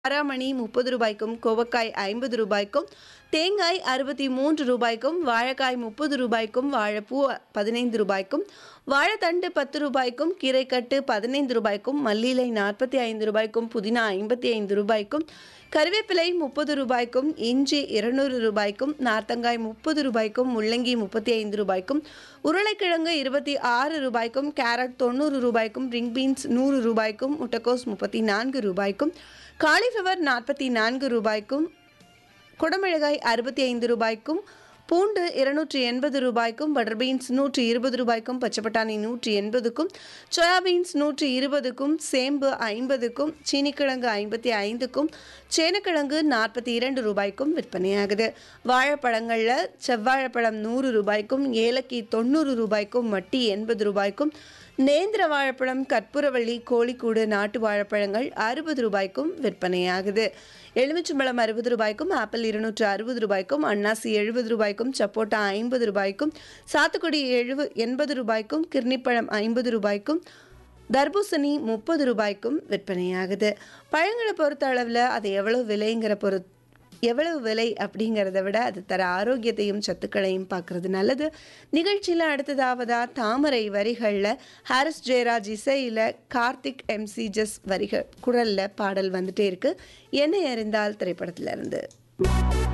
காராமணி முப்பது ரூபாய்க்கும் கோவக்காய் ஐம்பது ரூபாய்க்கும் தேங்காய் அறுபத்தி மூன்று ரூபாய்க்கும் வாழைக்காய் முப்பது ரூபாய்க்கும் வாழைப்பூ பதினைந்து ரூபாய்க்கும் வாழைத்தண்டு பத்து ரூபாய்க்கும் கீரைக்கட்டு பதினைந்து ரூபாய்க்கும் மல்லியிலை நாற்பத்தி ஐந்து ரூபாய்க்கும் புதினா ஐம்பத்தி ஐந்து ரூபாய்க்கும் கருவேப்பிலை முப்பது ரூபாய்க்கும் இஞ்சி இருநூறு ரூபாய்க்கும் நார்த்தங்காய் முப்பது ரூபாய்க்கும் முள்ளங்கி முப்பத்தி ஐந்து ரூபாய்க்கும் உருளைக்கிழங்கு இருபத்தி ஆறு ரூபாய்க்கும் கேரட் தொண்ணூறு ரூபாய்க்கும் ரிங் பீன்ஸ் நூறு ரூபாய்க்கும் முட்டைக்கோஸ் முப்பத்தி நான்கு ரூபாய்க்கும் காலிஃப்ளவர் நாற்பத்தி நான்கு ரூபாய்க்கும் குடமிளகாய் அறுபத்தி ஐந்து ரூபாய்க்கும் பூண்டு இருநூற்றி எண்பது ரூபாய்க்கும் பட்டர் பீன்ஸ் நூற்றி இருபது ரூபாய்க்கும் பச்சை பட்டாணி நூற்றி எண்பதுக்கும் சோயாபீன்ஸ் நூற்றி இருபதுக்கும் சேம்பு ஐம்பதுக்கும் சீனிக்கிழங்கு ஐம்பத்தி ஐந்துக்கும் சேனக்கிழங்கு நாற்பத்தி இரண்டு ரூபாய்க்கும் விற்பனையாகுது வாழைப்பழங்களில் செவ்வாழைப்பழம் நூறு ரூபாய்க்கும் ஏலக்கி தொண்ணூறு ரூபாய்க்கும் மட்டி எண்பது ரூபாய்க்கும் நேந்திர வாழைப்பழம் கற்பூரவள்ளி கோழிக்கூடு நாட்டு வாழைப்பழங்கள் அறுபது ரூபாய்க்கும் விற்பனையாகுது எலுமிச்சம்பழம் அறுபது ரூபாய்க்கும் ஆப்பிள் இருநூற்று அறுபது ரூபாய்க்கும் அன்னாசி எழுபது ரூபாய்க்கும் சப்போட்டா ஐம்பது ரூபாய்க்கும் சாத்துக்குடி எழுபது எண்பது ரூபாய்க்கும் கிர்னிப்பழம் ஐம்பது ரூபாய்க்கும் தர்பூசணி முப்பது ரூபாய்க்கும் விற்பனையாகுது பழங்களை பொறுத்த அளவில் அது எவ்வளோ விலைங்கிற பொறு எவ்வளவு விலை அப்படிங்கிறத விட அது தர ஆரோக்கியத்தையும் சத்துக்களையும் பார்க்கறது நல்லது நிகழ்ச்சியில் அடுத்ததாவதா தாமரை வரிகளில் ஹாரிஸ் ஜெயராஜ் இசையில் கார்த்திக் எம்சி ஜஸ் வரிகள் குரலில் பாடல் வந்துட்டே இருக்கு என்னை அறிந்தால் திரைப்படத்துல இருந்து